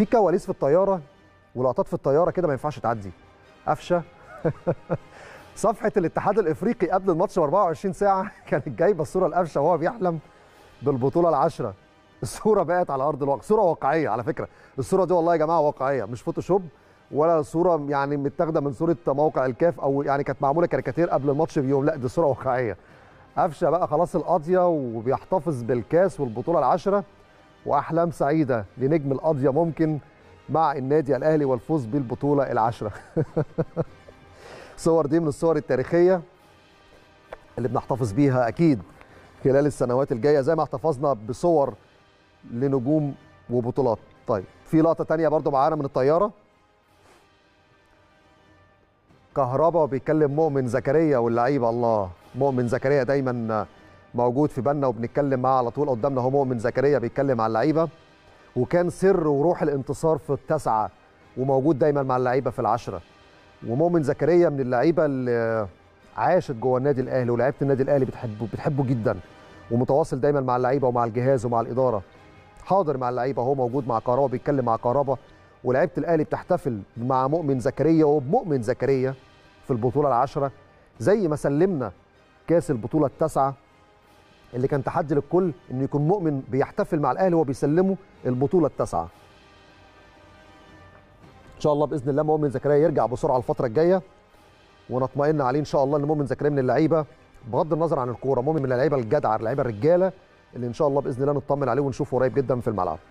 في كواليس في الطياره ولقطات في الطياره كده ما ينفعش تعدي قفشه صفحه الاتحاد الافريقي قبل الماتش ب 24 ساعه كانت جايبه الصوره لقفشه وهو بيحلم بالبطوله العاشره الصوره بقت على ارض الواقع صوره واقعيه على فكره الصوره دي والله يا جماعه واقعيه مش فوتوشوب ولا صوره يعني متاخده من صوره موقع الكاف او يعني كانت معموله كاريكاتير قبل الماتش بيوم لا دي صوره واقعيه قفشه بقى خلاص القاضيه وبيحتفظ بالكاس والبطوله العاشره واحلام سعيده لنجم القاضيه ممكن مع النادي الاهلي والفوز بالبطوله العاشره الصور دي من الصور التاريخيه اللي بنحتفظ بيها اكيد خلال السنوات الجايه زي ما احتفظنا بصور لنجوم وبطولات طيب في لقطه تانية برضو معانا من الطياره كهربا وبيتكلم مؤمن زكريا واللعيبه الله مؤمن زكريا دايما موجود في بالنا وبنتكلم معاه على طول قدامنا هو مؤمن زكريا بيتكلم على اللعيبه وكان سر وروح الانتصار في التسعه وموجود دايما مع اللعيبه في العشره ومؤمن زكريا من اللعيبه اللي عاشت جوه النادي الاهلي ولعيبه النادي الاهلي بتحبه بتحبه جدا ومتواصل دايما مع اللعيبه ومع الجهاز ومع الاداره حاضر مع اللعيبه هو موجود مع كهربا بيتكلم مع كهربا ولعيبه الاهلي بتحتفل مع مؤمن زكريا وبمؤمن زكريا في البطوله العاشره زي ما سلمنا كاس البطوله التاسعه اللي كان تحدي للكل انه يكون مؤمن بيحتفل مع الاهلي وهو بيسلمه البطوله التاسعه ان شاء الله باذن الله مؤمن زكريا يرجع بسرعه الفتره الجايه ونطمئن عليه ان شاء الله ان مؤمن زكريا من اللعيبه بغض النظر عن الكوره مؤمن من اللعيبه الجدعه اللعيبه الرجاله اللي ان شاء الله باذن الله نطمن عليه ونشوفه قريب جدا في الملعب